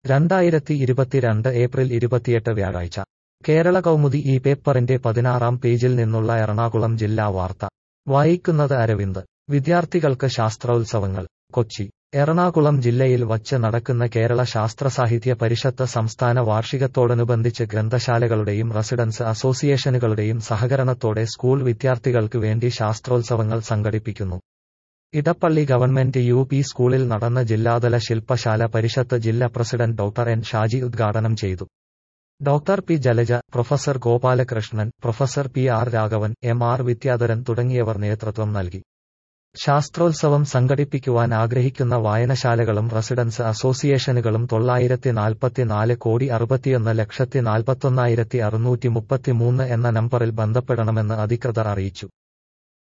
രണ്ടായിരത്തി ഇരുപത്തിരണ്ട് ഏപ്രിൽ ഇരുപത്തിയെട്ട് വ്യാഴാഴ്ച കേരള കൗമുദി ഈ പേപ്പറിന്റെ പതിനാറാം പേജിൽ നിന്നുള്ള എറണാകുളം ജില്ലാ വാർത്ത വായിക്കുന്നത് അരവിന്ദ് വിദ്യാർത്ഥികൾക്ക് ശാസ്ത്രോത്സവങ്ങൾ കൊച്ചി എറണാകുളം ജില്ലയിൽ വച്ച് നടക്കുന്ന കേരള ശാസ്ത്രസാഹിത്യ പരിഷത്ത് സംസ്ഥാന വാർഷികത്തോടനുബന്ധിച്ച് ഗ്രന്ഥശാലകളുടെയും റസിഡൻസ് അസോസിയേഷനുകളുടെയും സഹകരണത്തോടെ സ്കൂൾ വിദ്യാർത്ഥികൾക്ക് വേണ്ടി ശാസ്ത്രോത്സവങ്ങൾ സംഘടിപ്പിക്കുന്നു ഇടപ്പള്ളി ഗവൺമെന്റ് യു പി സ്കൂളിൽ നടന്ന ജില്ലാതല ശില്പശാല പരിഷത്ത് ജില്ലാ പ്രസിഡന്റ് ഡോക്ടർ എൻ ഷാജി ഉദ്ഘാടനം ചെയ്തു doctor P Jalaja professor Gopalakrishnan professor P R Raghavan M R Vidyadharan തുടങ്ങിയവർ നേതൃത്വം നൽകി ശാസ്ത്രോത്സവം സംഘടിപ്പിക്കുവാൻ ആഗ്രഹിക്കുന്ന വായനശാലകളും റസിഡൻസ് അസോസിയേഷനുകളും തൊള്ളായിരത്തി നാൽപ്പത്തിനാല് കോടി അറുപത്തിയൊന്ന് ലക്ഷത്തി നാൽപ്പത്തൊന്നായിരത്തി അറുന്നൂറ്റി മുപ്പത്തിമൂന്ന് എന്ന നമ്പറിൽ ബന്ധപ്പെടണമെന്ന് അധികൃതർ അറിയിച്ചു